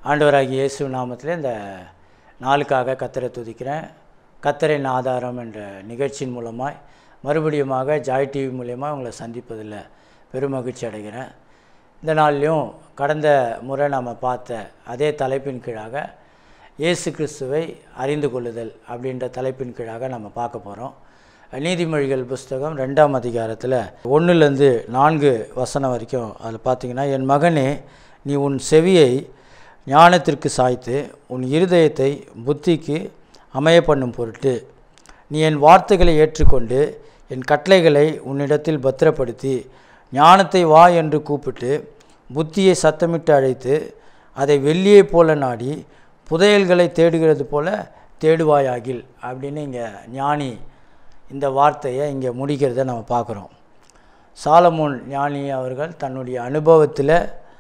ஆண்டவராகிய இயேசு நாமத்தில் இந்த நாளுக்காக கத்தரை துதிக்கிறேன் கத்தரின் ஆதாரம் என்ற நிகழ்ச்சியின் மூலமாய் மறுபடியுமாக ஜாய் டிவி மூலயமா உங்களை சந்திப்பதில் பெருமகிழ்ச்சி அடைகிறேன் இந்த நாள்லையும் கடந்த முறை நாம் பார்த்த அதே தலைப்பின் கீழாக இயேசு கிறிஸ்துவை அறிந்து கொள்ளுதல் அப்படின்ற தலைப்பின் கீழாக நம்ம பார்க்க போகிறோம் நீதிமொழிகள் புஸ்தகம் ரெண்டாம் அதிகாரத்தில் ஒன்றுலேருந்து நான்கு வசனம் வரைக்கும் அதில் பார்த்தீங்கன்னா என் மகனே நீ உன் செவியை ஞானத்திற்கு சாய்த்து உன் இருதயத்தை புத்திக்கு அமைய பண்ணும் பொருட்டு நீ என் வார்த்தைகளை ஏற்றுக்கொண்டு என் கட்டளைகளை உன்னிடத்தில் பத்திரப்படுத்தி ஞானத்தை வா என்று கூப்பிட்டு புத்தியை சத்தமிட்டு அழைத்து அதை வெள்ளியைப் போல நாடி புதையல்களை தேடுகிறது போல தேடுவாயாகில் அப்படின்னு இங்கே ஞானி இந்த வார்த்தையை இங்கே முடிக்கிறத நம்ம பார்க்குறோம் சாலமோன் ஞானி அவர்கள் தன்னுடைய அனுபவத்தில்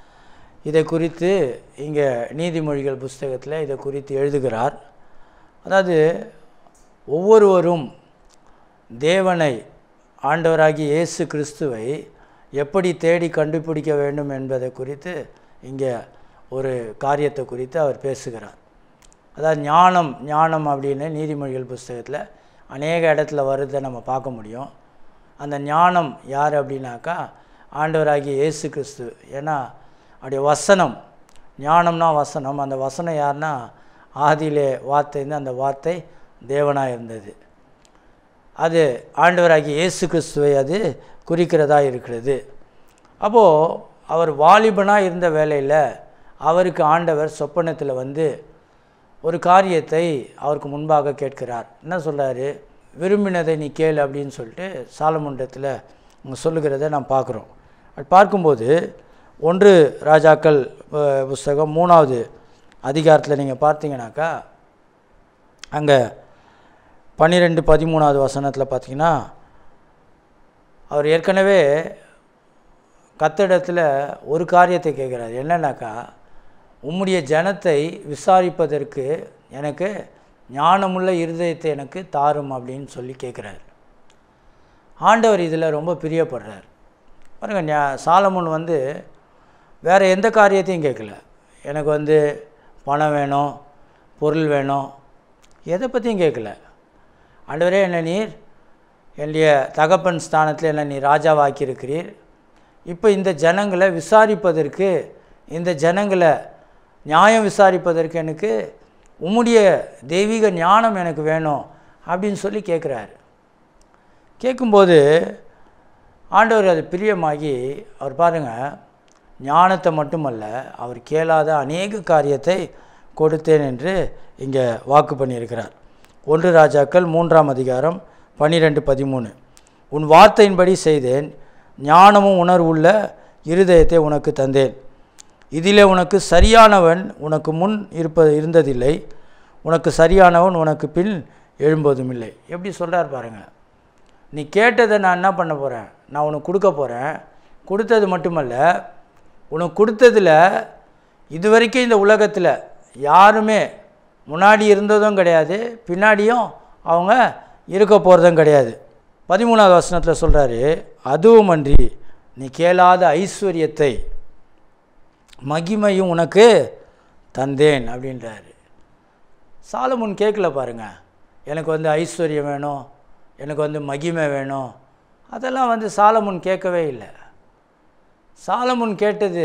இதை குறித்து இங்கே நீதிமொழிகள் புஸ்தகத்தில் இதை குறித்து எழுதுகிறார் அதாவது ஒவ்வொருவரும் தேவனை ஆண்டவராகிய இயேசு கிறிஸ்துவை எப்படி தேடி கண்டுபிடிக்க வேண்டும் என்பதை குறித்து இங்கே ஒரு காரியத்தை குறித்து அவர் பேசுகிறார் அதாவது ஞானம் ஞானம் அப்படின்னு நீதிமொழிகள் புஸ்தகத்தில் அநேக இடத்துல வருதை நம்ம பார்க்க முடியும் அந்த ஞானம் யார் அப்படின்னாக்கா ஆண்டவராகிய இயேசு கிறிஸ்து ஏன்னா அப்படியே வசனம் ஞானம்னா வசனம் அந்த வசனம் யாருன்னா ஆதியிலே வார்த்தை இருந்து அந்த வார்த்தை தேவனாக இருந்தது அது ஆண்டவராகிய இயேசு கிறிஸ்துவை அது குறிக்கிறதா இருக்கிறது அப்போது அவர் வாலிபனாக இருந்த வேலையில் அவருக்கு ஆண்டவர் சொப்பனத்தில் வந்து ஒரு காரியத்தை அவருக்கு முன்பாக கேட்கிறார் என்ன சொல்கிறாரு விரும்பினதை நீ கேளு அப்படின்னு சொல்லிட்டு சாலமுண்டத்தில் அவங்க சொல்லுகிறத நாம் பார்க்குறோம் அது பார்க்கும்போது ஒன்று ராஜாக்கள் அஹ், புஸ்தகம் மூணாவது அதிகாரத்தில் நீங்கள் பார்த்தீங்கன்னாக்கா அங்கே பன்னிரெண்டு பதிமூணாவது வசனத்தில் பார்த்தீங்கன்னா அவர் ஏற்கனவே கத்திடத்தில் ஒரு காரியத்தை கேட்குறாரு என்னன்னாக்கா உம்முடைய ஜனத்தை விசாரிப்பதற்கு எனக்கு ஞானமுள்ள இருதயத்தை எனக்கு தாரும் அப்படின்னு சொல்லி கேட்குறாரு ஆண்டவர் இதில் ரொம்ப பிரியப்படுறார் பாருங்க ஞா- சாலமோன் வந்து வேறு எந்த காரியத்தையும் கேட்கல எனக்கு வந்து பணம் வேணும் பொருள் வேணும் எதை பற்றியும் கேட்கல ஆண்டவரே என்ன நீர் என்னுடைய தகப்பன் ஸ்தானத்தில் என்ன நீர் ராஜாவாக்கியிருக்கிறீர் இப்போ இந்த ஜனங்களை விசாரிப்பதற்கு இந்த ஜனங்களை நியாயம் விசாரிப்பதற்கு எனக்கு உம்முடைய தெய்வீக ஞானம் எனக்கு வேணும் அப்படின்னு சொல்லி கேட்குறாரு கேட்கும்போது ஆண்டவர் அது பிரியமாகி அவர் பாருங்கள் ஞானத்தை மட்டுமல்ல அவர் கேளாத அநேக காரியத்தை கொடுத்தேன் என்று இங்கே வாக்கு பண்ணியிருக்கிறார் ஒன்று ராஜாக்கள் மூன்றாம் அதிகாரம் பன்னிரெண்டு பதிமூணு உன் வார்த்தையின்படி செய்தேன் ஞானமும் உணர்வுள்ள இருதயத்தை உனக்கு தந்தேன் இதிலே உனக்கு சரியானவன் உனக்கு முன் இருப்ப இருந்ததில்லை உனக்கு சரியானவன் உனக்கு பின் எழும்பதும் இல்லை எப்படி சொல்கிறார் பாருங்க நீ கேட்டதை நான் என்ன பண்ண போகிறேன் நான் உனக்கு கொடுக்க போகிறேன் கொடுத்தது மட்டுமல்ல உனக்கு கொடுத்ததில் இதுவரைக்கும் இந்த உலகத்தில் யாருமே முன்னாடி இருந்ததும் கிடையாது பின்னாடியும் அவங்க இருக்க போகிறதும் கிடையாது பதிமூணாவது வசனத்தில் சொல்கிறாரு அதுவுமன்றி நீ கேளாத ஐஸ்வர்யத்தை மகிமையும் உனக்கு தந்தேன் அப்படின்றாரு சாலமுன் கேட்கல பாருங்க எனக்கு வந்து ஐஸ்வர்யம் வேணும் எனக்கு வந்து மகிமை வேணும் அதெல்லாம் வந்து சாலமுன் கேட்கவே இல்லை சாலமுன் கேட்டது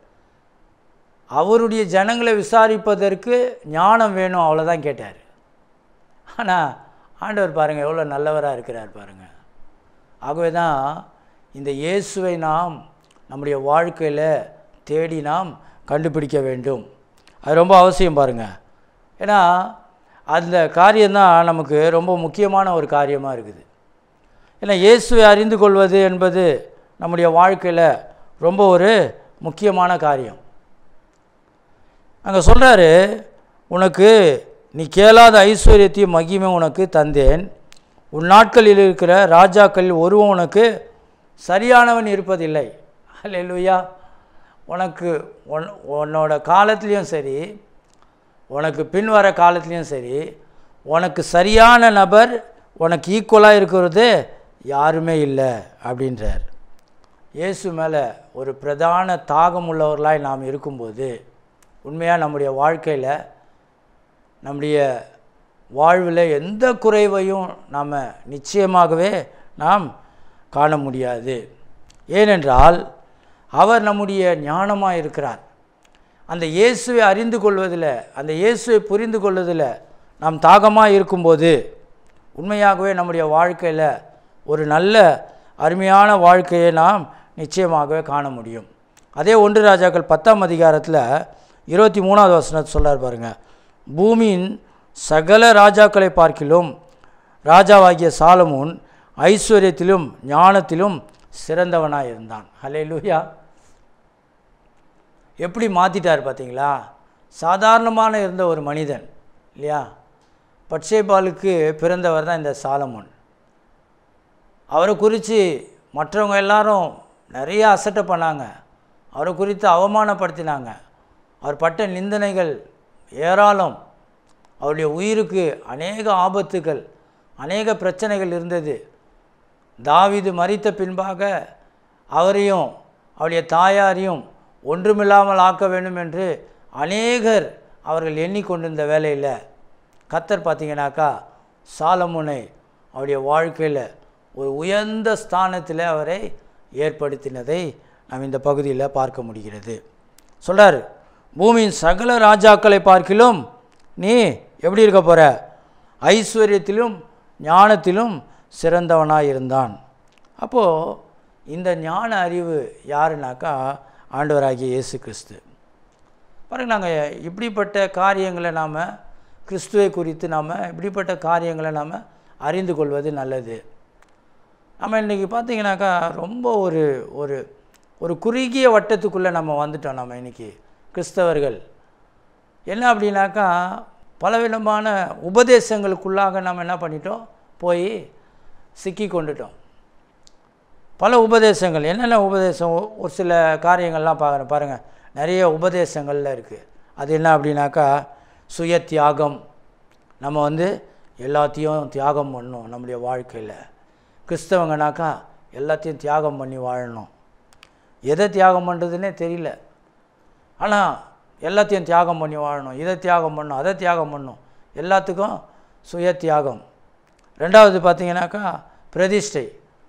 அவருடைய ஜனங்களை விசாரிப்பதற்கு ஞானம் வேணும் அவ்வளோதான் கேட்டார் ஆனால் ஆண்டவர் பாருங்கள் எவ்வளோ நல்லவராக இருக்கிறார் பாருங்கள் ஆகவே தான் இந்த இயேசுவை நாம் நம்முடைய வாழ்க்கையில் தேடி நாம் கண்டுபிடிக்க வேண்டும் அது ரொம்ப அவசியம் பாருங்கள் ஏன்னா அந்த காரியம்தான் நமக்கு ரொம்ப முக்கியமான ஒரு காரியமாக இருக்குது ஏன்னா இயேசுவை அறிந்து கொள்வது என்பது நம்முடைய வாழ்க்கையில் ரொம்ப ஒரு முக்கியமான காரியம் அங்கே சொல்கிறாரு உனக்கு நீ கேளாத ஐஸ்வர்யத்தையும் மகிமை உனக்கு தந்தேன் உன் நாட்களில் இருக்கிற ராஜாக்களில் ஒருவன் உனக்கு சரியானவன் இருப்பதில்லை அல்லேலூயா உனக்கு உன் உன்னோட காலத்துலேயும் சரி உனக்கு பின் வர காலத்துலேயும் சரி உனக்கு சரியான நபர் உனக்கு ஈக்குவலாக இருக்கிறது யாருமே இல்லை அப்படின்றார் இயேசு மேலே ஒரு பிரதான தாகம் உள்ளவர்களாய் நாம் இருக்கும்போது உண்மையாக நம்முடைய வாழ்க்கையில் நம்முடைய வாழ்வில் எந்த குறைவையும் நாம் நிச்சயமாகவே நாம் காண முடியாது ஏனென்றால் அவர் நம்முடைய ஞானமாக இருக்கிறார் அந்த இயேசுவை அறிந்து கொள்வதில் அந்த இயேசுவை புரிந்து கொள்வதில் நாம் தாகமாக இருக்கும்போது உண்மையாகவே நம்முடைய வாழ்க்கையில் ஒரு நல்ல அருமையான வாழ்க்கையை நாம் நிச்சயமாகவே காண முடியும் அதே ஒன்று ராஜாக்கள் பத்தாம் அதிகாரத்தில் இருபத்தி மூணாவது வசனத்தை சொல்றார் பாருங்க பூமியின் சகல ராஜாக்களை பார்க்கிலும் ராஜாவாகிய சாலமோன் ஐஸ்வர்யத்திலும் ஞானத்திலும் சிறந்தவனாக இருந்தான் ஹலே லூயா எப்படி மாற்றிட்டார் பார்த்தீங்களா சாதாரணமான இருந்த ஒரு மனிதன் இல்லையா பட்சேபாலுக்கு பிறந்தவர் தான் இந்த சாலமோன் அவரை குறித்து மற்றவங்க எல்லாரும் நிறைய அசட்டை பண்ணாங்க அவரை குறித்து அவமானப்படுத்தினாங்க அவர் பட்ட நிந்தனைகள் ஏராளம் அவருடைய உயிருக்கு அநேக ஆபத்துகள் அநேக பிரச்சனைகள் இருந்தது தாவீது மரித்த பின்பாக அவரையும் அவருடைய தாயாரையும் ஒன்றுமில்லாமல் ஆக்க வேண்டும் என்று அநேகர் அவர்கள் எண்ணிக்கொண்டிருந்த வேலையில் கத்தர் பார்த்தீங்கன்னாக்கா சாலமுனை அவருடைய வாழ்க்கையில் ஒரு உயர்ந்த ஸ்தானத்தில் அவரை ஏற்படுத்தினதை நாம் இந்த பகுதியில் பார்க்க முடிகிறது சொல்றார் பூமியின் சகல ராஜாக்களை பார்க்கிலும் நீ எப்படி இருக்க போற ஐஸ்வர்யத்திலும் ஞானத்திலும் சிறந்தவனாக இருந்தான் அப்போது இந்த ஞான அறிவு யாருனாக்கா ஆண்டவராகிய இயேசு கிறிஸ்து பாருங்க நாங்கள் இப்படிப்பட்ட காரியங்களை நாம் கிறிஸ்துவை குறித்து நாம் இப்படிப்பட்ட காரியங்களை நாம் அறிந்து கொள்வது நல்லது நம்ம இன்றைக்கி பார்த்தீங்கன்னாக்கா ரொம்ப ஒரு ஒரு ஒரு குறுகிய வட்டத்துக்குள்ளே நம்ம வந்துட்டோம் நம்ம இன்றைக்கி கிறிஸ்தவர்கள் என்ன அப்படின்னாக்கா பலவிதமான உபதேசங்களுக்குள்ளாக நம்ம என்ன பண்ணிட்டோம் போய் சிக்கி கொண்டுட்டோம் பல உபதேசங்கள் என்னென்ன உபதேசம் ஒ- ஒரு சில காரியங்கள்லாம் பார்க்குறேன் பாருங்கள் நிறைய உபதேசங்கள்ல இருக்குது அது என்ன அப்படின்னாக்கா சுய தியாகம் நம்ம வந்து எல்லாத்தையும் தியாகம் பண்ணணும் நம்முடைய வாழ்க்கையில் கிறிஸ்தவங்கனாக்கா எல்லாத்தையும் தியாகம் பண்ணி வாழணும் எதை தியாகம் பண்ணுறதுனே தெரியல ஆனால் எல்லாத்தையும் தியாகம் பண்ணி வாழணும் இதை தியாகம் பண்ணணும் அதை தியாகம் பண்ணணும் எல்லாத்துக்கும் சுய தியாகம் ரெண்டாவது பார்த்தீங்கன்னாக்கா பிரதிஷ்டை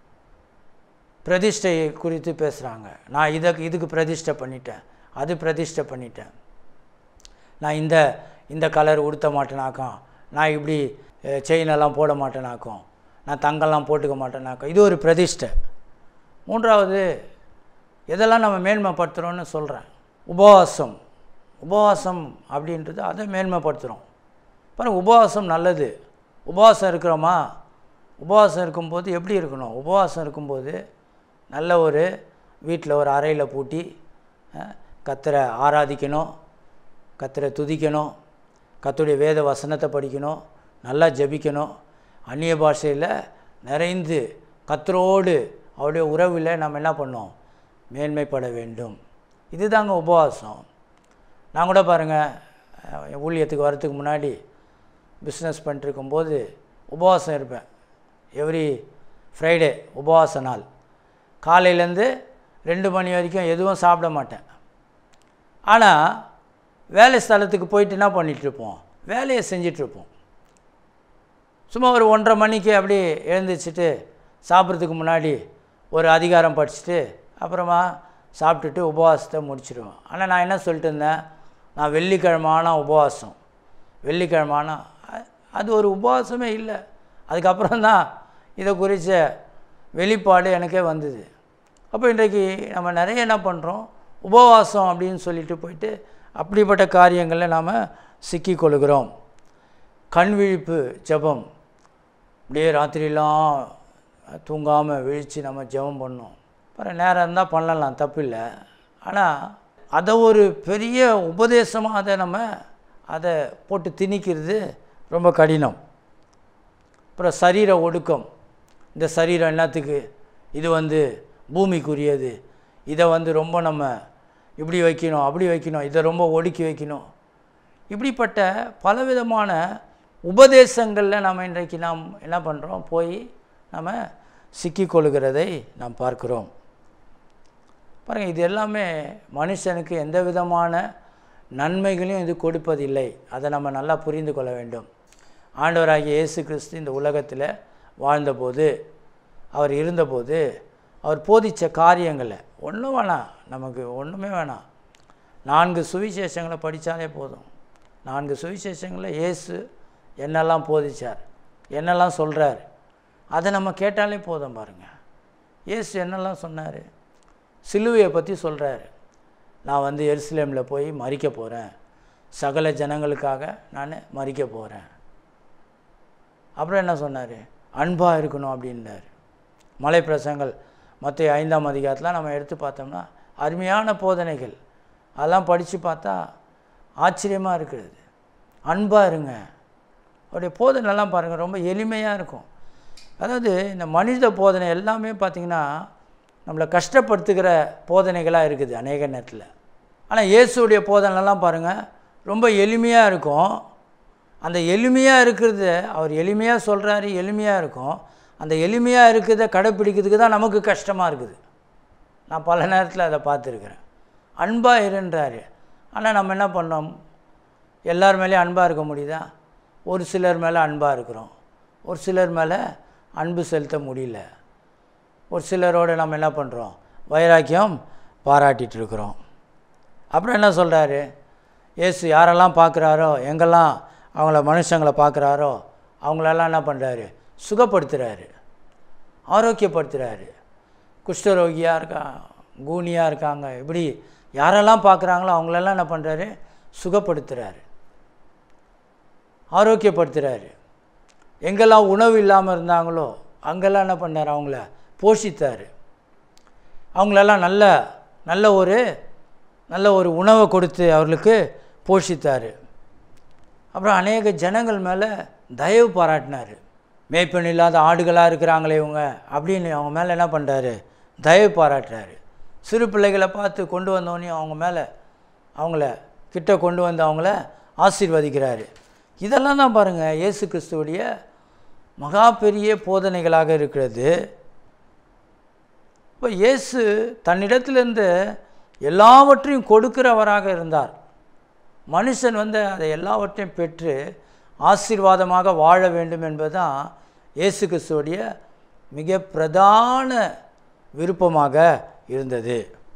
பிரதிஷ்டை குறித்து பேசுகிறாங்க நான் இதை இதுக்கு பிரதிஷ்டை பண்ணிட்டேன் அது பிரதிஷ்டை பண்ணிட்டேன் நான் இந்த இந்த கலர் உடுத்த மாட்டேனாக்கும் நான் இப்படி அஹ், செயின் எல்லாம் போட மாட்டேனாக்கும் நான் தங்கெல்லாம் போட்டுக்க மாட்டேனாக்கும் இது ஒரு பிரதிஷ்டை மூன்றாவது எதெல்லாம் நம்ம மேன்மைப்படுத்துகிறோன்னு சொல்கிறேன் உபவாசம் உபவாசம் அப்படின்றது அதை மேன்மைப்படுத்துகிறோம் பாருங்க உபவாசம் நல்லது உபவாசம் இருக்கிறோமா உபவாசம் இருக்கும்போது எப்படி இருக்கணும் உபவாசம் இருக்கும்போது நல்ல ஒரு வீட்டில் ஒரு அறையில் பூட்டி அஹ், கத்தரை ஆராதிக்கணும் கத்தரை துதிக்கணும் கத்துடைய வேத வசனத்தை படிக்கணும் நல்லா ஜெபிக்கணும் அந்நிய பாஷையில் நிறைந்து கத்தரோடு அவருடைய உறவில் நம்ம என்ன பண்ணோம் மேன்மைப்பட வேண்டும் இதுதாங்க உபவாசம் நான் கூட பாருங்கள் ஊழியத்துக்கு வரத்துக்கு முன்னாடி பிஸ்னஸ் பண்ணிட்டுருக்கும்போது உபவாசம் இருப்பேன் எவ்ரி ஃப்ரைடே உபவாச நாள் காலையிலேருந்து ரெண்டு மணி வரைக்கும் எதுவும் சாப்பிட மாட்டேன் ஆனால் வேலை ஸ்தலத்துக்கு போயிட்டு என்ன பண்ணிகிட்ருப்போம் வேலையை செஞ்சிட்ருப்போம் சும்மா ஒரு ஒன்றரை மணிக்கு அப்படி எழுந்திரிச்சிட்டு சாப்பிட்றதுக்கு முன்னாடி ஒரு அதிகாரம் படிச்சுட்டு அப்புறமா சாப்பிட்டுட்டு உபவாசத்தை முடிச்சிடுவேன் ஆனால் நான் என்ன சொல்லிட்டு இருந்தேன் நான் வெள்ளிக்கிழமான உபவாசம் வெள்ளிக்கிழமான அ- அது ஒரு உபவாசமே இல்லை அதுக்கப்புறம் தான் இதை குறித்த வெளிப்பாடு எனக்கே வந்தது அப்போ இன்றைக்கு நம்ம நிறைய என்ன பண்ணுறோம் உபவாசம் அப்படின்னு சொல்லிட்டு போயிட்டு அப்படிப்பட்ட காரியங்களில் நாம் சிக்கிக் கொள்கிறோம் கண் விழிப்பு ஜெபம் அப்படியே ராத்திரிலாம் தூங்காமல் விழித்து நம்ம ஜெபம் பண்ணோம் அப்புறம் நேரம் இருந்தால் பண்ணலாம் தப்பில்லை ஆனால் அதை ஒரு பெரிய உபதேசமாக அதை நம்ம அதை போட்டு திணிக்கிறது ரொம்ப கடினம் அப்புறம் சரீர ஒடுக்கம் இந்த சரீரம் என்னத்துக்கு இது வந்து பூமிக்குரியது இதை வந்து ரொம்ப நம்ம இப்படி வைக்கணும் அப்படி வைக்கணும் இதை ரொம்ப ஒடுக்கி வைக்கணும் இப்படிப்பட்ட பலவிதமான உபதேசங்களில் நம்ம இன்றைக்கு நாம் என்ன பண்ணுறோம் போய் நம்ம சிக்கிக்கொள்கிறதை நாம் பார்க்கிறோம் பாருங்கள் இது எல்லாமே மனுஷனுக்கு எந்த விதமான நன்மைகளையும் இது கொடுப்பதில்லை அதை நம்ம நல்லா புரிந்து கொள்ள வேண்டும் ஆண்டவராகிய இயேசு கிறிஸ்து இந்த உலகத்தில் வாழ்ந்தபோது அவர் இருந்தபோது அவர் போதித்த காரியங்களை ஒன்றும் வேணாம் நமக்கு ஒன்றுமே வேணாம் நான்கு சுவிசேஷங்களை படித்தாலே போதும் நான்கு சுவிசேஷங்களில் இயேசு என்னெல்லாம் போதிச்சார் என்னெல்லாம் சொல்கிறார் அதை நம்ம கேட்டாலே போதும் பாருங்கள் இயேசு என்னெல்லாம் சொன்னார் சிலுவையை பற்றி சொல்கிறாரு நான் வந்து எருசலேமில் போய் மறிக்க போகிறேன் சகல ஜனங்களுக்காக நான் மறிக்க போகிறேன் அப்புறம் என்ன சொன்னார் அன்பாக இருக்கணும் அப்படின்னாரு மலை பிரசங்கள் மற்ற ஐந்தாம் அதிகாரத்தில் நம்ம எடுத்து பார்த்தோம்னா அருமையான போதனைகள் அதெல்லாம் படித்து பார்த்தா ஆச்சரியமாக இருக்கிறது அன்பாக இருங்க அவருடைய போதனைலாம் பாருங்கள் ரொம்ப எளிமையாக இருக்கும் அதாவது இந்த மனித போதனை எல்லாமே பார்த்திங்கன்னா நம்மளை கஷ்டப்படுத்துகிற போதனைகளாக இருக்குது அநேக நேரத்தில் ஆனால் இயேசுடைய போதனைலாம் பாருங்கள் ரொம்ப எளிமையாக இருக்கும் அந்த எளிமையாக இருக்கிறத அவர் எளிமையாக சொல்கிறாரு எளிமையாக இருக்கும் அந்த எளிமையாக இருக்கிறத கடைப்பிடிக்கிறதுக்கு தான் நமக்கு கஷ்டமாக இருக்குது நான் பல நேரத்தில் அதை பார்த்துருக்குறேன் அன்பாக இருன்றாரு ஆனால் நம்ம என்ன பண்ணோம் எல்லார் மேலேயும் அன்பாக இருக்க முடியுதா ஒரு சிலர் மேலே அன்பாக இருக்கிறோம் ஒரு சிலர் மேலே அன்பு செலுத்த முடியல ஒரு சிலரோடு நம்ம என்ன பண்ணுறோம் வைராக்கியம் பாராட்டிகிட்டு இருக்கிறோம் அப்புறம் என்ன சொல்கிறாரு இயேசு யாரெல்லாம் பார்க்குறாரோ எங்கெல்லாம் அவங்கள மனுஷங்களை பார்க்குறாரோ அவங்களெல்லாம் என்ன பண்ணுறாரு சுகப்படுத்துகிறாரு ஆரோக்கியப்படுத்துகிறாரு குஷ்டரோகியாக இருக்கா கூனியாக இருக்காங்க இப்படி யாரெல்லாம் பார்க்குறாங்களோ அவங்களெல்லாம் என்ன பண்ணுறாரு சுகப்படுத்துகிறாரு ஆரோக்கியப்படுத்துகிறாரு எங்கெல்லாம் உணவு இல்லாமல் இருந்தாங்களோ அங்கெல்லாம் என்ன பண்ணார் அவங்கள போஷித்தார் அவங்களெல்லாம் நல்ல நல்ல ஒரு நல்ல ஒரு உணவை கொடுத்து அவர்களுக்கு போஷித்தார் அப்புறம் அநேக ஜனங்கள் மேலே தயவு பாராட்டினார் மேய்ப்பன் இல்லாத ஆடுகளாக இருக்கிறாங்களே இவங்க அப்படின்னு அவங்க மேலே என்ன பண்ணுறாரு தயவு பாராட்டுறாரு சிறு பிள்ளைகளை பார்த்து கொண்டு வந்தோடனே அவங்க மேலே அவங்கள கிட்ட கொண்டு வந்து அவங்கள ஆசீர்வதிக்கிறாரு இதெல்லாம் தான் பாருங்கள் இயேசு கிறிஸ்துவுடைய மகா பெரிய போதனைகளாக இருக்கிறது இப்போ இயேசு தன்னிடத்திலிருந்து எல்லாவற்றையும் கொடுக்கிறவராக இருந்தார் மனுஷன் வந்து அதை எல்லாவற்றையும் பெற்று ஆசீர்வாதமாக வாழ வேண்டும் என்பதுதான் இயேசு கிறிஸ்துவுடைய மிக பிரதான விருப்பமாக இருந்தது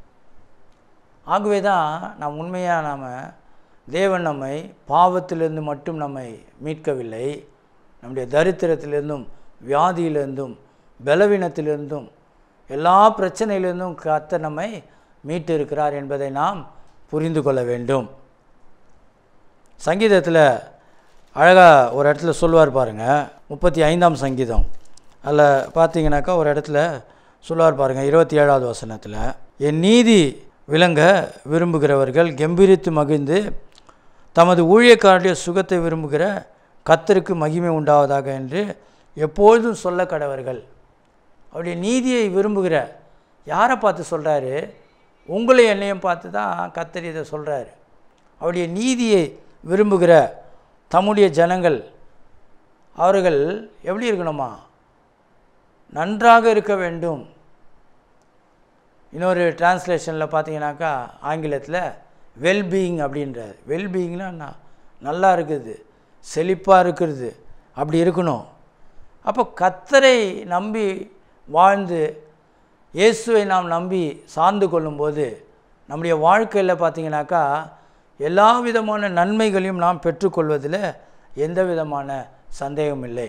ஆகவே தான் நாம் உண்மையாக நாம் தேவன் நம்மை பாவத்திலிருந்து மட்டும் நம்மை மீட்கவில்லை நம்முடைய தரித்திரத்திலிருந்தும் வியாதியிலிருந்தும் பலவீனத்திலிருந்தும் எல்லா பிரச்சனையிலிருந்தும் கர்த்தர் நம்மை மீட்டு இருக்கிறார் என்பதை நாம் புரிந்து கொள்ள வேண்டும் சங்கீதத்தில் அழகாக ஒரு இடத்துல சொல்லுவார் பாருங்கள் முப்பத்தி ஐந்தாம் சங்கீதம் அதில் பார்த்தீங்கன்னாக்கா ஒரு இடத்துல சொல்லுவார் பாருங்கள் இருபத்தி ஏழாவது வசனத்தில் என் நீதி விளங்க விரும்புகிறவர்கள் கம்பீரித்து மகிழ்ந்து தமது ஊழியக்காரருடைய சுகத்தை விரும்புகிற கத்தருக்கு மகிமை உண்டாவதாக என்று எப்பொழுதும் சொல்ல கடவர்கள் அவருடைய நீதியை விரும்புகிற யாரை பார்த்து சொல்கிறாரு உங்களை என்னையும் பார்த்து தான் கத்தர் இதை சொல்கிறாரு அவருடைய நீதியை விரும்புகிற தம்முடைய ஜனங்கள் அவர்கள் எப்படி இருக்கணுமா நன்றாக இருக்க வேண்டும் இன்னொரு டிரான்ஸ்லேஷனில் பார்த்தீங்கன்னாக்கா ஆங்கிலத்தில் வெல்பீயிங் அப்படின்றார் வெல்பீயிங்னா என்ன நல்லா இருக்குது செழிப்பாக இருக்கிறது அப்படி இருக்கணும் அப்போ கத்தரை நம்பி வாழ்ந்து இயேசுவை நாம் நம்பி சார்ந்து கொள்ளும்போது நம்முடைய வாழ்க்கையில் பார்த்தீங்கன்னாக்கா எல்லா விதமான நன்மைகளையும் நாம் பெற்றுக்கொள்வதில் எந்த விதமான சந்தேகம் இல்லை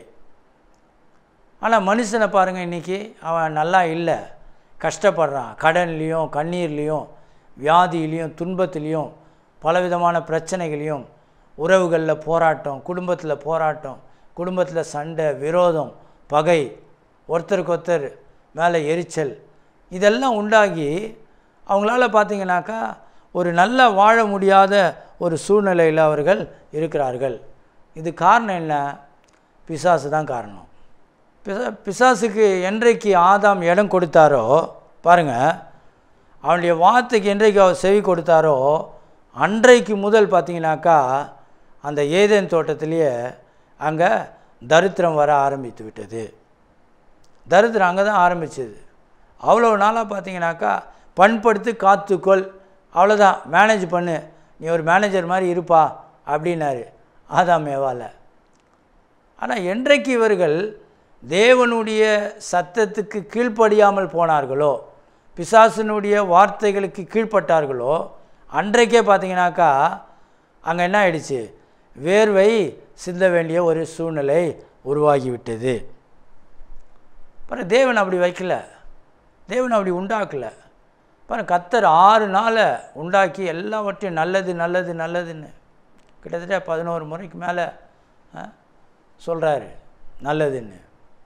ஆனால் மனுஷனை பாருங்கள் இன்றைக்கி அவன் நல்லா இல்லை கஷ்டப்படுறான் கடன்லேயும் கண்ணீர்லேயும் வியாதியிலையும் துன்பத்திலையும் பலவிதமான பிரச்சனைகளையும் உறவுகளில் போராட்டம் குடும்பத்தில் போராட்டம் குடும்பத்தில் சண்டை விரோதம் பகை ஒருத்தருக்கு ஒருத்தர் மேலே எரிச்சல் இதெல்லாம் உண்டாகி அவங்களால பார்த்தீங்கன்னாக்கா ஒரு நல்ல வாழ முடியாத ஒரு சூழ்நிலையில் அவர்கள் இருக்கிறார்கள் இது காரணம் என்ன பிசாசு தான் காரணம் பிசா பிசாசுக்கு என்றைக்கு ஆதாம் இடம் கொடுத்தாரோ பாருங்கள் அவனுடைய வார்த்தைக்கு என்றைக்கு அவர் செவி கொடுத்தாரோ அன்றைக்கு முதல் பார்த்தீங்கன்னாக்கா அந்த ஏதேன் தோட்டத்திலேயே அங்கே தரித்திரம் வர ஆரம்பித்து விட்டது தரித்திரம் அங்கே தான் ஆரம்பிச்சது அவ்வளோ நாளாக பார்த்தீங்கன்னாக்கா பண்படுத்தி காத்துக்கொள் அவ்வளோதான் மேனேஜ் பண்ணு நீ ஒரு மேனேஜர் மாதிரி இருப்பா அப்படின்னாரு ஆதாம் ஏவால ஆனால் என்றைக்கு இவர்கள் தேவனுடைய சத்தத்துக்கு கீழ்ப்படியாமல் போனார்களோ பிசாசனுடைய வார்த்தைகளுக்கு கீழ்ப்பட்டார்களோ அன்றைக்கே பார்த்தீங்கன்னாக்கா அங்கே என்ன ஆயிடுச்சு வேர்வை சிந்த வேண்டிய ஒரு சூழ்நிலை உருவாகிவிட்டது பாருங்க தேவன் அப்படி வைக்கல தேவன் அப்படி உண்டாக்கல பாருங்க கத்தர் ஆறு நாளை உண்டாக்கி எல்லாவற்றையும் நல்லது நல்லது நல்லதுன்னு கிட்டத்தட்ட பதினோரு முறைக்கு மேலே சொல்கிறாரு நல்லதுன்னு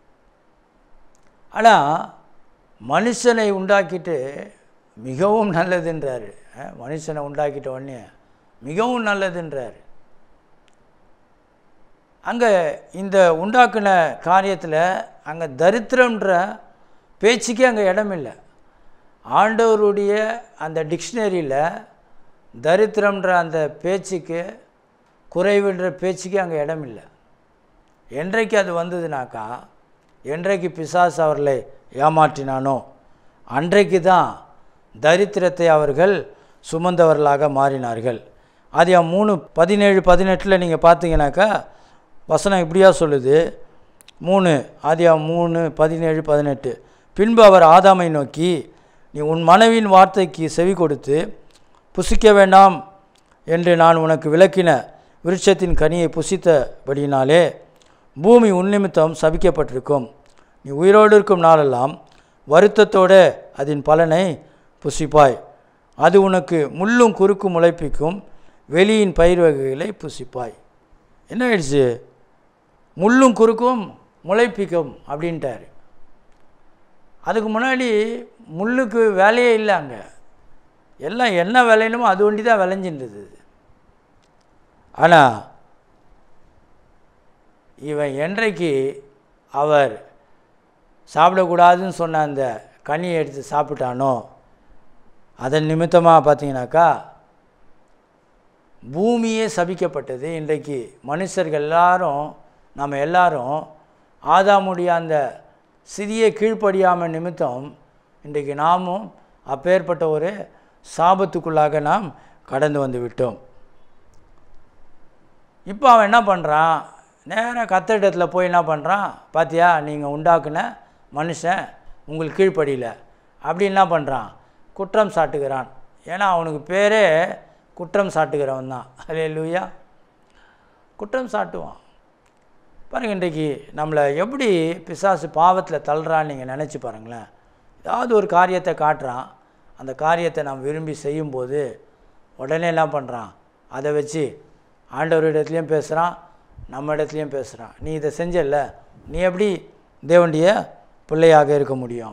ஆனால் மனுஷனை உண்டாக்கிட்டு மிகவும் நல்லதுன்றாரு அஹ், மனுஷனை உண்டாக்கிட்ட உடனே மிகவும் நல்லதுன்றாரு அங்கே இந்த உண்டாக்குன காரியத்தில் அங்கே தரித்திரம்ன்ற பேச்சுக்கே அங்கே இடமில்லை ஆண்டவருடைய அந்த டிக்ஷனரியில் தரித்திரம்ன்ற அந்த பேச்சுக்கு குறைவுன்ற பேச்சுக்கே அங்கே இடமில்லை என்றைக்கு அது வந்ததுனாக்கா என்றைக்கு பிசாசு அவர்களை ஏமாற்றினானோ அன்றைக்கு தான் தரித்திரத்தை அவர்கள் சுமந்தவர்களாக மாறினார்கள் அது என் மூணு பதினேழு பதினெட்டில் நீங்கள் பார்த்தீங்கன்னாக்கா வசனம் இப்படியா சொல்லுது மூணு ஆதியா மூணு பதினேழு பதினெட்டு பின்பு அவர் ஆதாமை நோக்கி நீ உன் மனைவியின் வார்த்தைக்கு செவி கொடுத்து புசிக்க வேண்டாம் என்று நான் உனக்கு விளக்கின விருட்சத்தின் கனியை புசித்தபடியினாலே பூமி உன்னிமித்தம் சபிக்கப்பட்டிருக்கும் நீ உயிரோடு இருக்கும் நாளெல்லாம் வருத்தத்தோடு அதன் பலனை புசிப்பாய் அது உனக்கு முள்ளும் குறுக்கும் முளைப்பிக்கும் வெளியின் பயிர் வகைகளை புசிப்பாய் என்ன ஆயிடுச்சு முள்ளும் குறுக்கும் முளைப்பிக்கும் அப்படின்ட்டாரு அதுக்கு முன்னாடி முள்ளுக்கு வேலையே இல்லை அங்கே எல்லாம் என்ன விளையணுமோ அது ஒண்டி தான் விளைஞ்சின்றது ஆனால் இவன் என்றைக்கு அவர் சாப்பிடக்கூடாதுன்னு சொன்ன அந்த கனியை எடுத்து சாப்பிட்டானோ அதன் நிமித்தமாக பார்த்தீங்கன்னாக்கா பூமியே சபிக்கப்பட்டது இன்றைக்கு மனுஷர்கள் எல்லாரும் நம்ம எல்லாரும் ஆதாமுடைய அந்த சிறிய கீழ்ப்படியாமல் நிமித்தம் இன்றைக்கு நாமும் அப்பேற்பட்ட ஒரு சாபத்துக்குள்ளாக நாம் கடந்து வந்து விட்டோம் இப்போ அவன் என்ன பண்ணுறான் நேராக கத்தரிடத்தில் போய் என்ன பண்ணுறான் பாத்தியா நீங்கள் உண்டாக்குன மனுஷன் உங்களுக்கு கீழ்ப்படியில் அப்படி என்ன பண்ணுறான் குற்றம் சாட்டுகிறான் ஏன்னா அவனுக்கு பேரே குற்றம் சாட்டுகிறவன் தான் அலே லூயா குற்றம் சாட்டுவான் பாருங்கள் இன்றைக்கு நம்மளை எப்படி பிசாசு பாவத்தில் தள்ளுறான்னு நீங்கள் நினச்சி பாருங்களேன் ஏதாவது ஒரு காரியத்தை காட்டுறான் அந்த காரியத்தை நாம் விரும்பி செய்யும்போது உடனே என்ன பண்ணுறான் அதை வச்சு ஆண்டவர் இடத்துலையும் பேசுகிறான் நம்ம இடத்துலையும் பேசுகிறான் நீ இதை செஞ்சல்ல நீ எப்படி தேவனுடைய பிள்ளையாக இருக்க முடியும்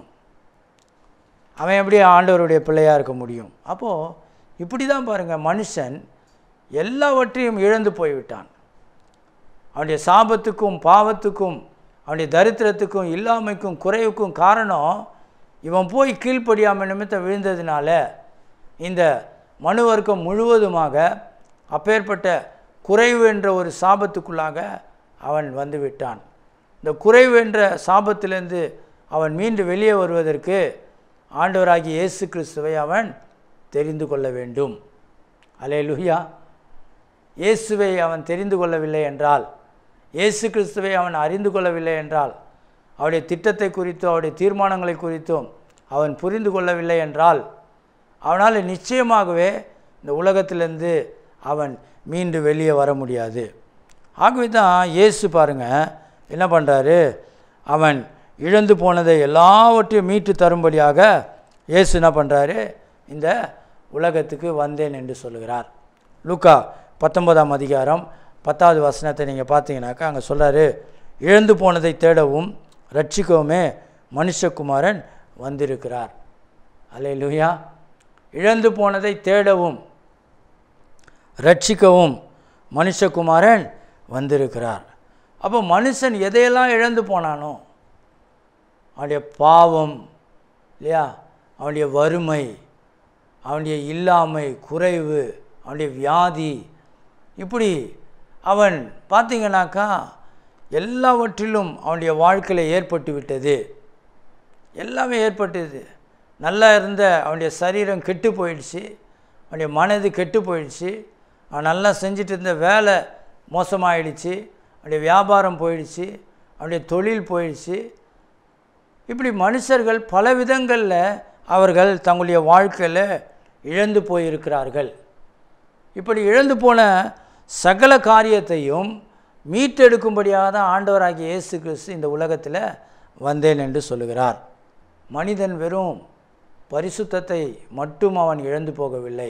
அவன் எப்படி ஆண்டவருடைய பிள்ளையாக இருக்க முடியும் அப்போது இப்படி தான் பாருங்கள் மனுஷன் எல்லாவற்றையும் இழந்து போய்விட்டான் அவனுடைய சாபத்துக்கும் பாவத்துக்கும் அவனுடைய தரித்திரத்துக்கும் இல்லாமைக்கும் குறைவுக்கும் காரணம் இவன் போய் கீழ்ப்படியாமல் நிமித்தம் விழுந்ததுனால இந்த மனு வர்க்கம் முழுவதுமாக அப்பேற்பட்ட குறைவு என்ற ஒரு சாபத்துக்குள்ளாக அவன் வந்து விட்டான் இந்த குறைவு என்ற சாபத்திலிருந்து அவன் மீண்டு வெளியே வருவதற்கு ஆண்டவராகிய இயேசு கிறிஸ்துவை அவன் தெரிந்து கொள்ள வேண்டும் அலே லுஹியா இயேசுவை அவன் தெரிந்து கொள்ளவில்லை என்றால் இயேசு கிறிஸ்துவை அவன் அறிந்து கொள்ளவில்லை என்றால் அவருடைய திட்டத்தை குறித்தும் அவருடைய தீர்மானங்களை குறித்தும் அவன் புரிந்து கொள்ளவில்லை என்றால் அவனால் நிச்சயமாகவே இந்த உலகத்திலிருந்து அவன் மீண்டு வெளியே வர முடியாது ஆகவே தான் இயேசு பாருங்கள் என்ன பண்ணுறாரு அவன் இழந்து போனதை எல்லாவற்றையும் மீட்டு தரும்படியாக இயேசு என்ன பண்ணுறாரு இந்த உலகத்துக்கு வந்தேன் என்று சொல்லுகிறார் லூக்கா பத்தொன்பதாம் அதிகாரம் பத்தாவது வசனத்தை நீங்கள் பார்த்தீங்கன்னாக்கா அங்கே சொல்கிறாரு இழந்து போனதை தேடவும் ரட்சிக்கவுமே மனுஷகுமாரன் வந்திருக்கிறார் அல்லே லூயா இழந்து போனதை தேடவும் ரட்சிக்கவும் மனுஷகுமாரன் வந்திருக்கிறார் அப்போ மனுஷன் எதையெல்லாம் இழந்து போனானோ அவனுடைய பாவம் இல்லையா அவனுடைய வறுமை அவனுடைய இல்லாமை குறைவு அவனுடைய வியாதி இப்படி அவன் பார்த்தீங்கன்னாக்கா எல்லாவற்றிலும் அவனுடைய வாழ்க்கையில் ஏற்பட்டு விட்டது எல்லாமே ஏற்பட்டது நல்லா இருந்த அவனுடைய சரீரம் கெட்டு போயிடுச்சு அவனுடைய மனது கெட்டு போயிடுச்சு அவன் நல்லா செஞ்சுட்டு இருந்த வேலை மோசமாயிடுச்சு அவனுடைய வியாபாரம் போயிடுச்சு அவனுடைய தொழில் போயிடுச்சு இப்படி மனுஷர்கள் பல விதங்களில் அவர்கள் தங்களுடைய வாழ்க்கையில் இழந்து போயிருக்கிறார்கள் இப்படி இழந்து போன சகல காரியத்தையும் மீட்டெடுக்கும்படியாக தான் ஆண்டவராகிய இயேசு கிறிஸ்து இந்த உலகத்தில் வந்தேன் என்று சொல்லுகிறார் மனிதன் வெறும் பரிசுத்தத்தை மட்டும் அவன் இழந்து போகவில்லை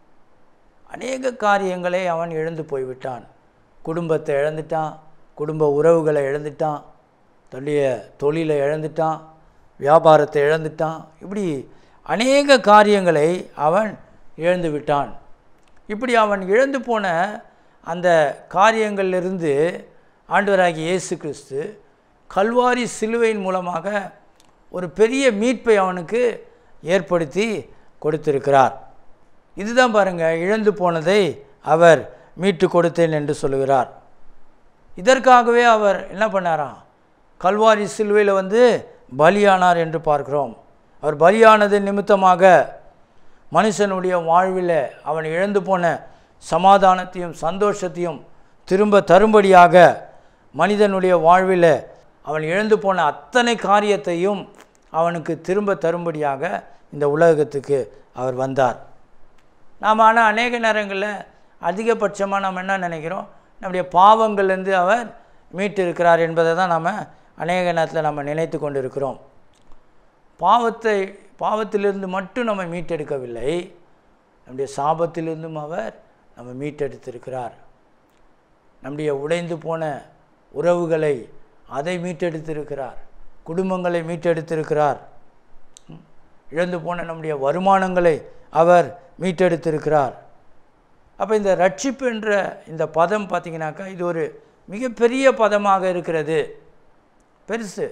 அநேக காரியங்களை அவன் இழந்து போய்விட்டான் குடும்பத்தை இழந்துட்டான் குடும்ப உறவுகளை இழந்துட்டான் தன்னுடைய தொழிலை இழந்துட்டான் வியாபாரத்தை இழந்துட்டான் இப்படி அநேக காரியங்களை அவன் இழந்து விட்டான் இப்படி அவன் இழந்து போன அந்த காரியங்களிலிருந்து ஆண்டவராகிய இயேசு கிறிஸ்து கல்வாரி சிலுவையின் மூலமாக ஒரு பெரிய மீட்பை அவனுக்கு ஏற்படுத்தி கொடுத்திருக்கிறார் இதுதான் பாருங்கள் இழந்து போனதை அவர் மீட்டு கொடுத்தேன் என்று சொல்லுகிறார் இதற்காகவே அவர் என்ன பண்ணாராம் கல்வாரி சிலுவையில் வந்து பலியானார் என்று பார்க்கிறோம் அவர் பலியானது நிமித்தமாக மனுஷனுடைய வாழ்வில் அவன் இழந்து போன சமாதானத்தையும் சந்தோஷத்தையும் திரும்ப தரும்படியாக மனிதனுடைய வாழ்வில் அவன் இழந்து போன அத்தனை காரியத்தையும் அவனுக்கு திரும்ப தரும்படியாக இந்த உலகத்துக்கு அவர் வந்தார் நாம் ஆனால் அநேக நேரங்களில் அதிகபட்சமாக நாம் என்ன நினைக்கிறோம் நம்முடைய பாவங்கள்லேருந்து அவர் மீட்டு இருக்கிறார் என்பதை தான் நாம் அநேக நேரத்தில் நம்ம நினைத்து கொண்டு இருக்கிறோம் பாவத்தை பாவத்திலிருந்து மட்டும் நம்ம மீட்டெடுக்கவில்லை நம்முடைய சாபத்திலிருந்தும் அவர் நம்ம மீட்டெடுத்திருக்கிறார் நம்முடைய உடைந்து போன உறவுகளை அதை மீட்டெடுத்திருக்கிறார் குடும்பங்களை மீட்டெடுத்திருக்கிறார் ம். இழந்து போன நம்முடைய வருமானங்களை அவர் மீட்டெடுத்திருக்கிறார் அப்போ இந்த ரட்சிப்பு என்ற இந்த பதம் பார்த்தீங்கன்னாக்கா இது ஒரு மிகப்பெரிய பதமாக இருக்கிறது பெருசு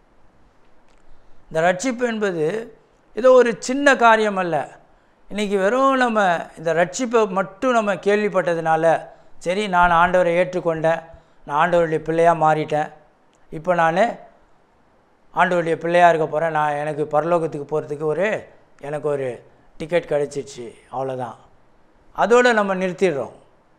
இந்த ரட்சிப்பு என்பது ஏதோ ஒரு சின்ன காரியம் அல்ல இன்றைக்கி வெறும் நம்ம இந்த ரட்சிப்பை மட்டும் நம்ம கேள்விப்பட்டதுனால சரி நான் ஆண்டவரை ஏற்றுக்கொண்டேன் நான் ஆண்டவருடைய பிள்ளையாக மாறிட்டேன் இப்போ நான் ஆண்டவருடைய பிள்ளையாக இருக்க போகிறேன் நான் எனக்கு பரலோகத்துக்கு போகிறதுக்கு ஒரு எனக்கு ஒரு டிக்கெட் கிடச்சிடுச்சு அவ்வளோதான் அதோடு நம்ம நிறுத்திடுறோம்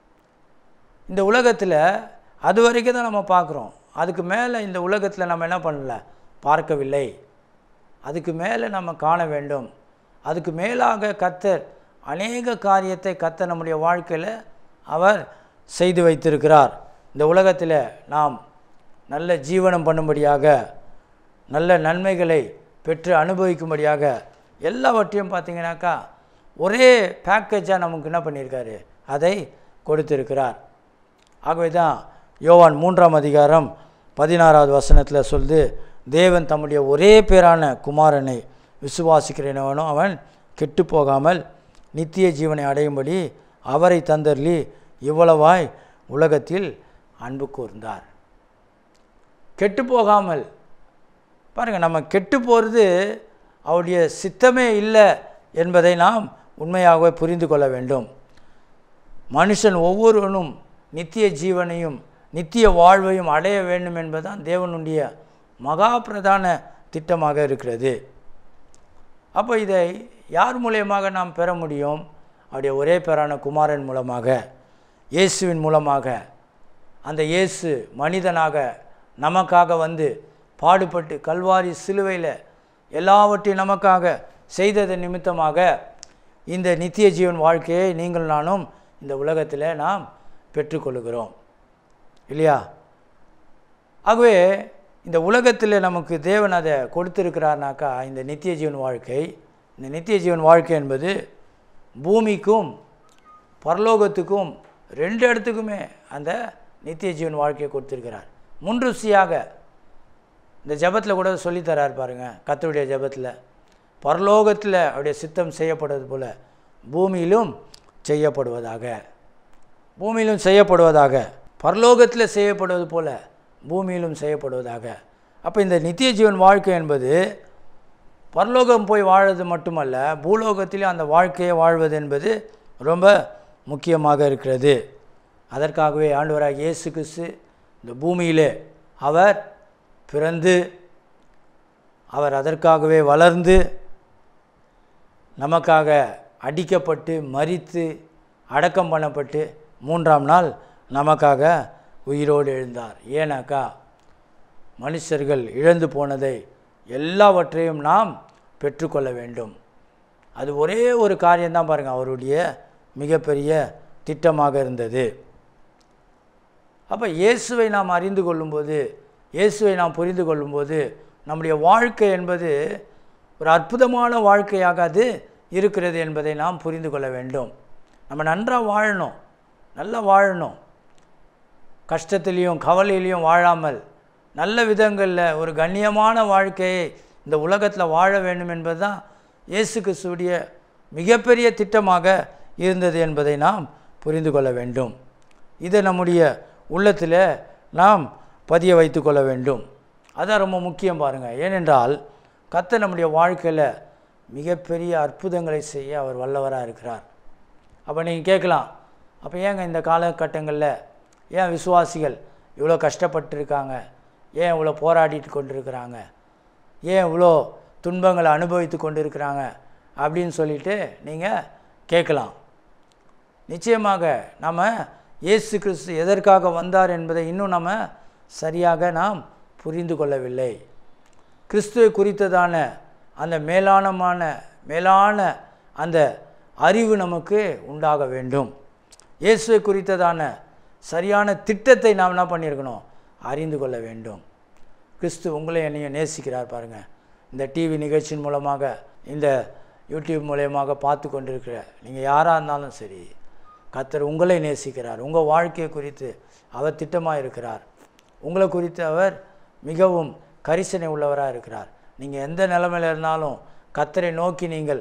இந்த உலகத்தில் அது வரைக்கும் தான் நம்ம பார்க்குறோம் அதுக்கு மேலே இந்த உலகத்தில் நம்ம என்ன பண்ணல பார்க்கவில்லை அதுக்கு மேலே நம்ம காண வேண்டும் அதுக்கு மேலாக கத்தர் அநேக காரியத்தை கத்தர் நம்முடைய வாழ்க்கையில் அவர் செய்து வைத்திருக்கிறார் இந்த உலகத்தில் நாம் நல்ல ஜீவனம் பண்ணும்படியாக நல்ல நன்மைகளை பெற்று அனுபவிக்கும்படியாக எல்லாவற்றையும் பார்த்தீங்கன்னாக்கா ஒரே பேக்கேஜாக நமக்கு என்ன பண்ணியிருக்காரு அதை கொடுத்திருக்கிறார் ஆகவே தான் யோவான் மூன்றாம் அதிகாரம் பதினாறாவது வசனத்தில் சொல்லுது தேவன் தம்முடைய ஒரே பேரான குமாரனை விசுவாசிக்கிறவனோ அவன் கெட்டு போகாமல் நித்திய ஜீவனை அடையும்படி அவரை தந்தர்லி இவ்வளவாய் உலகத்தில் அன்பு கூர்ந்தார் கெட்டு போகாமல் பாருங்கள் நம்ம கெட்டு போகிறது அவருடைய சித்தமே இல்லை என்பதை நாம் உண்மையாகவே புரிந்து கொள்ள வேண்டும் மனுஷன் ஒவ்வொருவனும் நித்திய ஜீவனையும் நித்திய வாழ்வையும் அடைய வேண்டும் என்பதுதான் தேவனுடைய மகா பிரதான திட்டமாக இருக்கிறது அப்போ இதை யார் மூலியமாக நாம் பெற முடியும் அவருடைய ஒரே பேரான குமாரன் மூலமாக இயேசுவின் மூலமாக அந்த இயேசு மனிதனாக நமக்காக வந்து பாடுபட்டு கல்வாரி சிலுவையில் எல்லாவற்றையும் நமக்காக செய்தது நிமித்தமாக இந்த நித்திய ஜீவன் வாழ்க்கையை நீங்கள் நானும் இந்த உலகத்தில் நாம் பெற்றுக்கொள்கிறோம் இல்லையா ஆகவே இந்த உலகத்தில் நமக்கு தேவன் அதை கொடுத்துருக்கிறார்னாக்கா இந்த நித்திய ஜீவன் வாழ்க்கை இந்த நித்திய ஜீவன் வாழ்க்கை என்பது பூமிக்கும் பரலோகத்துக்கும் ரெண்டு இடத்துக்குமே அந்த நித்திய ஜீவன் வாழ்க்கையை கொடுத்துருக்கிறார் முன்ருசியாக இந்த ஜபத்தில் கூட சொல்லித் தரார் பாருங்க கத்தருடைய ஜபத்தில் பரலோகத்தில் அவருடைய சித்தம் செய்யப்படுவது போல பூமியிலும் செய்யப்படுவதாக பூமியிலும் செய்யப்படுவதாக பரலோகத்தில் செய்யப்படுவது போல பூமியிலும் செய்யப்படுவதாக அப்போ இந்த நித்திய ஜீவன் வாழ்க்கை என்பது பரலோகம் போய் வாழறது மட்டுமல்ல பூலோகத்திலே அந்த வாழ்க்கையை வாழ்வது என்பது ரொம்ப முக்கியமாக இருக்கிறது அதற்காகவே ஆண்டவராக இயேசு கிறிஸ்து இந்த பூமியிலே அவர் பிறந்து அவர் அதற்காகவே வளர்ந்து நமக்காக அடிக்கப்பட்டு மரித்து அடக்கம் பண்ணப்பட்டு மூன்றாம் நாள் நமக்காக உயிரோடு எழுந்தார் ஏன்னாக்கா மனுஷர்கள் இழந்து போனதை எல்லாவற்றையும் நாம் பெற்றுக்கொள்ள வேண்டும் அது ஒரே ஒரு காரியம்தான் பாருங்கள் அவருடைய மிகப்பெரிய திட்டமாக இருந்தது அப்போ இயேசுவை நாம் அறிந்து கொள்ளும்போது இயேசுவை நாம் புரிந்து கொள்ளும்போது நம்முடைய வாழ்க்கை என்பது ஒரு அற்புதமான வாழ்க்கையாக அது இருக்கிறது என்பதை நாம் புரிந்து கொள்ள வேண்டும் நம்ம நன்றாக வாழணும் நல்லா வாழணும் கஷ்டத்திலையும் கவலையிலையும் வாழாமல் நல்ல விதங்களில் ஒரு கண்ணியமான வாழ்க்கையை இந்த உலகத்தில் வாழ வேண்டும் என்பது தான் இயேசு கிறிஸ்துவுடைய மிகப்பெரிய திட்டமாக இருந்தது என்பதை நாம் புரிந்து கொள்ள வேண்டும் இதை நம்முடைய உள்ளத்தில் நாம் பதிய வைத்து கொள்ள வேண்டும் அதான் ரொம்ப முக்கியம் பாருங்கள் ஏனென்றால் கத்த நம்முடைய வாழ்க்கையில் மிகப்பெரிய அற்புதங்களை செய்ய அவர் வல்லவராக இருக்கிறார் அப்போ நீங்கள் கேட்கலாம் அப்போ ஏங்க இந்த காலகட்டங்களில் ஏன் விசுவாசிகள் இவ்வளோ கஷ்டப்பட்டுருக்காங்க ஏன் இவ்வளோ போராடிட்டு கொண்டிருக்கிறாங்க ஏன் இவ்வளோ துன்பங்களை அனுபவித்து கொண்டிருக்கிறாங்க அப்படின்னு சொல்லிட்டு நீங்கள் கேட்கலாம் நிச்சயமாக நம்ம இயேசு கிறிஸ்து எதற்காக வந்தார் என்பதை இன்னும் நம்ம சரியாக நாம் புரிந்து கொள்ளவில்லை கிறிஸ்துவை குறித்ததான அந்த மேலானமான மேலான அந்த அறிவு நமக்கு உண்டாக வேண்டும் இயேசுவை குறித்ததான சரியான திட்டத்தை நாம் என்ன பண்ணியிருக்கணும் அறிந்து கொள்ள வேண்டும் கிறிஸ்து உங்களை என்னையும் நேசிக்கிறார் பாருங்கள் இந்த டிவி நிகழ்ச்சியின் மூலமாக இந்த யூடியூப் மூலயமாக பார்த்து கொண்டிருக்கிற நீங்கள் யாராக இருந்தாலும் சரி கத்தர் உங்களை நேசிக்கிறார் உங்கள் வாழ்க்கையை குறித்து அவர் திட்டமாக இருக்கிறார் உங்களை குறித்து அவர் மிகவும் கரிசனை உள்ளவராக இருக்கிறார் நீங்கள் எந்த நிலைமையில் இருந்தாலும் கத்தரை நோக்கி நீங்கள்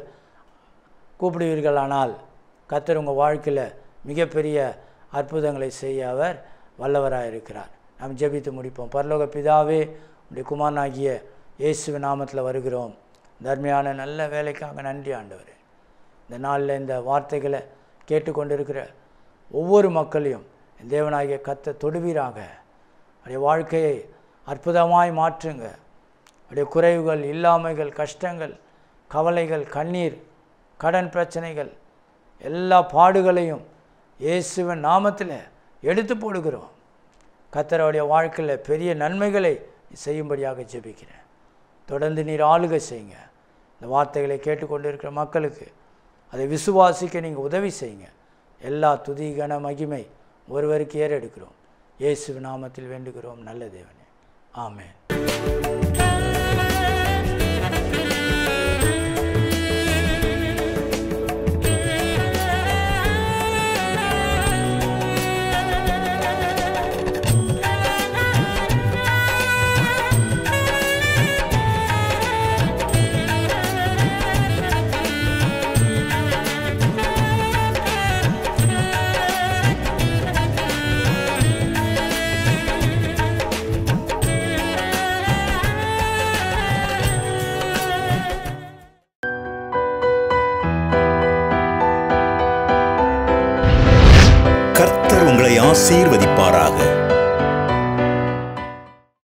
கூப்பிடுவீர்களானால் கத்தர் உங்கள் வாழ்க்கையில் மிகப்பெரிய அற்புதங்களை செய்ய அவர் வல்லவராக இருக்கிறார் நாம் ஜெபித்து முடிப்போம் பரலோக பிதாவே உடைய குமாரனாகிய இயேசுவின் நாமத்தில் வருகிறோம் தர்மையான நல்ல வேலைக்காக நன்றி ஆண்டவர் இந்த நாளில் இந்த வார்த்தைகளை கேட்டுக்கொண்டிருக்கிற ஒவ்வொரு மக்களையும் தேவனாகிய கத்த தொடுவீராக அவருடைய வாழ்க்கையை அற்புதமாய் மாற்றுங்க அவருடைய குறைவுகள் இல்லாமைகள் கஷ்டங்கள் கவலைகள் கண்ணீர் கடன் பிரச்சனைகள் எல்லா பாடுகளையும் இயேசுவின் நாமத்தில் எடுத்து போடுகிறோம் கத்தருடைய வாழ்க்கையில் பெரிய நன்மைகளை செய்யும்படியாக ஜெபிக்கிறேன் தொடர்ந்து நீர் ஆளுகை செய்யுங்க இந்த வார்த்தைகளை கேட்டுக்கொண்டு இருக்கிற மக்களுக்கு அதை விசுவாசிக்க நீங்கள் உதவி செய்யுங்க எல்லா துதி கன மகிமை ஒருவருக்கு ஏறெடுக்கிறோம் இயேசு நாமத்தில் வேண்டுகிறோம் நல்ல தேவனே ஆமென் கர்த்தர் உங்களை ஆசீர்வதிப்பாராக